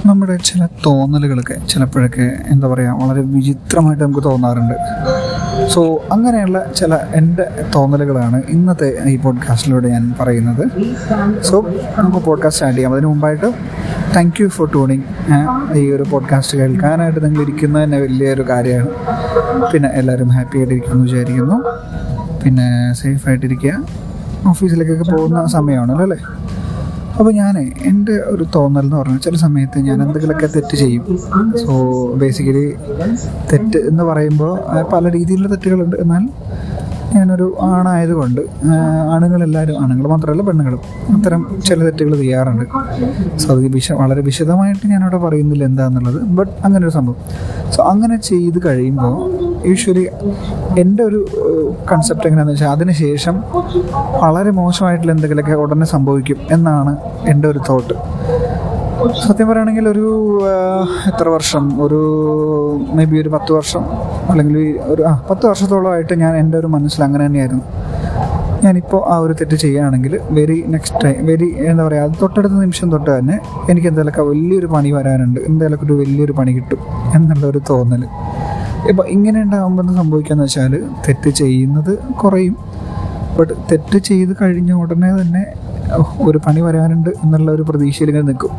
നമ്മുടെ ചില തോന്നലുകളൊക്കെ ചിലപ്പോഴൊക്കെ എന്താ പറയുക വളരെ വിചിത്രമായിട്ട് നമുക്ക് തോന്നാറുണ്ട് സോ അങ്ങനെയുള്ള ചില എൻ്റെ തോന്നലുകളാണ് ഇന്നത്തെ ഈ പോഡ്കാസ്റ്റിലൂടെ ഞാൻ പറയുന്നത് സോ നമുക്ക് പോഡ്കാസ്റ്റ് സ്റ്റാർട്ട് ചെയ്യാം അതിന് മുമ്പായിട്ട് താങ്ക് യു ഫോർ ട്യൂണിങ് ഈ ഒരു പോഡ്കാസ്റ്റ് കേൾക്കാനായിട്ട് നിങ്ങൾ ഇരിക്കുന്നത് തന്നെ വലിയൊരു കാര്യമാണ് പിന്നെ എല്ലാവരും ഹാപ്പി ആയിട്ടിരിക്കുന്നു വിചാരിക്കുന്നു പിന്നെ സേഫ് ആയിട്ടിരിക്കുക ഓഫീസിലേക്കൊക്കെ പോകുന്ന സമയമാണല്ലോ അല്ലേ അപ്പോൾ ഞാൻ എൻ്റെ ഒരു തോന്നൽ എന്ന് പറഞ്ഞാൽ ചില സമയത്ത് ഞാൻ എന്തെങ്കിലുമൊക്കെ തെറ്റ് ചെയ്യും സോ ബേസിക്കലി തെറ്റ് എന്ന് പറയുമ്പോൾ ആ, പല രീതിയിലുള്ള തെറ്റുകളുണ്ട് എന്നാൽ ഞാനൊരു ആണായതുകൊണ്ട് ആ, ആണുങ്ങളെല്ലാവരും ആണുങ്ങൾ മാത്രമല്ല പെണ്ണുങ്ങളും അത്തരം ചില തെറ്റുകൾ ചെയ്യാറുണ്ട് സോ അത് വിശ വളരെ വിശദമായിട്ട് ഞാനവിടെ പറയുന്നില്ല എന്താണെന്നുള്ളത് ബട്ട് അങ്ങനെ ഒരു സംഭവം സോ അങ്ങനെ ചെയ്ത് കഴിയുമ്പോൾ യൂഷ്വലി എൻ്റെ ഒരു കൺസെപ്റ്റ് എങ്ങനെയാണെന്ന് വെച്ചാൽ അതിന് ശേഷം വളരെ മോശമായിട്ടുള്ള എന്തെങ്കിലുമൊക്കെ ഉടനെ സംഭവിക്കും എന്നാണ് എൻ്റെ ഒരു തോട്ട് സത്യം പറയുകയാണെങ്കിൽ ഒരു ആ, എത്ര വർഷം ഒരു മേ ബി ഒരു പത്ത് വർഷം അല്ലെങ്കിൽ ഒരു ആ പത്ത് വർഷത്തോളമായിട്ട് ഞാൻ എൻ്റെ ഒരു മനസ്സിൽ അങ്ങനെ തന്നെയായിരുന്നു ഞാനിപ്പോൾ ആ ഒരു തെറ്റ് ചെയ്യുകയാണെങ്കിൽ വെരി നെക്സ്റ്റ് ടൈം വെരി എന്താ പറയുക അത് തൊട്ടടുത്ത നിമിഷം തൊട്ട് തന്നെ എനിക്ക് എന്തെങ്കിലുമൊക്കെ വലിയൊരു പണി വരാനുണ്ട് എന്തെങ്കിലുമൊക്കെ ഒരു വലിയൊരു പണി കിട്ടും എന്നുള്ള ഒരു തോന്നൽ ഇപ്പം ഇങ്ങനെ ഉണ്ടാകുമ്പോൾ എന്ത് സംഭവിക്കാന്ന് വെച്ചാൽ തെറ്റ് ചെയ്യുന്നത് കുറയും ബട്ട് തെറ്റ് ചെയ്ത് കഴിഞ്ഞ ഉടനെ തന്നെ "ഓ, ഒരു പണി വരാനുണ്ട് എന്നുള്ള ഒരു പ്രതീക്ഷയിൽ ഇങ്ങനെ നിൽക്കും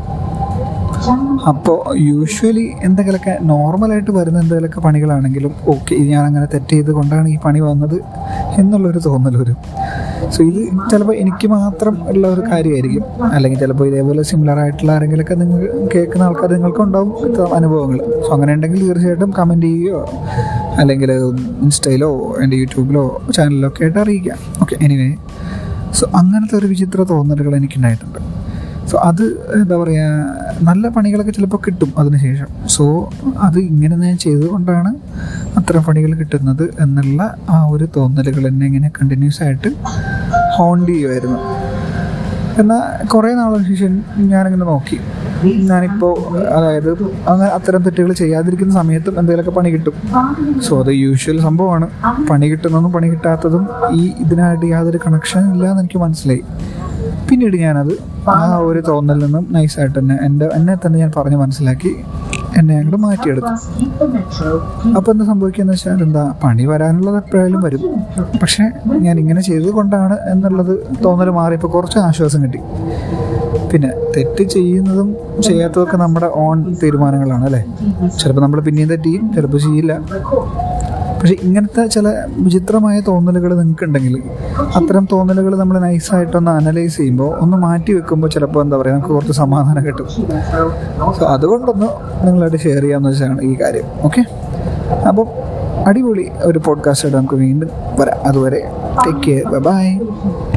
അപ്പോൾ യൂഷ്വലി എന്തെങ്കിലുമൊക്കെ നോർമലായിട്ട് വരുന്ന എന്തെങ്കിലുമൊക്കെ പണികളാണെങ്കിലും ഓക്കെ ഇത് ഞാൻ അങ്ങനെ തെറ്റ് ചെയ്ത് കൊണ്ടാണ് ഈ പണി വന്നത് എന്നുള്ളൊരു തോന്നൽ വരും സോ ഇത് ചിലപ്പോൾ എനിക്ക് മാത്രം ഉള്ള ഒരു കാര്യമായിരിക്കും അല്ലെങ്കിൽ ചിലപ്പോൾ ഇതേപോലെ സിമിലർ ആയിട്ടുള്ള ആരെങ്കിലുമൊക്കെ നിങ്ങൾ കേൾക്കുന്ന ആൾക്കാർ നിങ്ങൾക്കുണ്ടാവും ഇത്തരം അനുഭവങ്ങൾ സോ അങ്ങനെ ഉണ്ടെങ്കിൽ തീർച്ചയായിട്ടും കമൻറ്റ് ചെയ്യുകയോ അല്ലെങ്കിൽ ഇൻസ്റ്റയിലോ എൻ്റെ യൂട്യൂബിലോ ചാനലിലോ ഒക്കെ ആയിട്ട് അറിയിക്കാം ഓക്കെ എനിവേ സോ അങ്ങനത്തെ ഒരു വിചിത്ര തോന്നലുകൾ എനിക്കുണ്ടായിട്ടുണ്ട് സോ അത് എന്താ പറയുക നല്ല പണികളൊക്കെ ചിലപ്പോൾ കിട്ടും അതിനുശേഷം സോ അത് ഇങ്ങനെ ഞാൻ ചെയ്തുകൊണ്ടാണ് അത്തരം പണികൾ കിട്ടുന്നത് എന്നുള്ള ആ ഒരു തോന്നലുകൾ എന്നെ ഇങ്ങനെ കണ്ടിന്യൂസ് ആയിട്ട് ഹോണ്ട് ചെയ്യുമായിരുന്നു എന്നാൽ കുറേ നാളിന് ശേഷം ഞാനിങ്ങനെ നോക്കി ഞാനിപ്പോൾ അതായത് അങ്ങനെ അത്തരം തെറ്റുകൾ ചെയ്യാതിരിക്കുന്ന സമയത്തും എന്തെങ്കിലുമൊക്കെ പണി കിട്ടും സോ അത് യൂഷ്വൽ സംഭവമാണ് പണി കിട്ടുന്നതും പണി കിട്ടാത്തതും ഈ ഇതിനായിട്ട് യാതൊരു കണക്ഷൻ ഇല്ല എന്ന് എനിക്ക് മനസ്സിലായി പിന്നീട് ഞാനത് ആ ഒരു തോന്നലിൽ നിന്നും നൈസായിട്ട് തന്നെ എൻ്റെ എന്നെ തന്നെ ഞാൻ പറഞ്ഞ് മനസ്സിലാക്കി എന്നെ അങ്ങോട്ട് മാറ്റിയെടുത്തു അപ്പോൾ എന്താ സംഭവിക്കുകയെന്ന് വെച്ചാൽ എന്താ പണി വരാനുള്ളത് എപ്പോഴായാലും വരും പക്ഷേ ഞാൻ ഇങ്ങനെ ചെയ്തത് കൊണ്ടാണ് എന്നുള്ളത് തോന്നൽ മാറിയപ്പോൾ കുറച്ച് ആശ്വാസം കിട്ടി പിന്നെ തെറ്റ് ചെയ്യുന്നതും ചെയ്യാത്തതൊക്കെ നമ്മുടെ ഓൺ തീരുമാനങ്ങളാണ് അല്ലേ ചിലപ്പോൾ നമ്മൾ പിന്നെയും തെറ്റ് ചെയ്യും ചിലപ്പോൾ ചെയ്യില്ല പക്ഷെ ഇങ്ങനത്തെ ചില വിചിത്രമായ തോന്നലുകൾ നിങ്ങൾക്കുണ്ടെങ്കിൽ അത്തരം തോന്നലുകൾ നമ്മൾ നൈസായിട്ടൊന്ന് അനലൈസ് ചെയ്യുമ്പോൾ ഒന്ന് മാറ്റി വെക്കുമ്പോൾ ചിലപ്പോൾ എന്താ പറയുക നമുക്ക് കുറച്ച് സമാധാനം കിട്ടും സോ അതുകൊണ്ടൊന്ന് നിങ്ങളായിട്ട് ഷെയർ ചെയ്യാമെന്ന് വെച്ചാണ് ഈ കാര്യം ഓക്കെ അപ്പം അടിപൊളി ഒരു പോഡ്കാസ്റ്റ് ആയിട്ട് നമുക്ക് വീണ്ടും വരാം അതുവരെ ടേക്ക് കെയർ ബൈ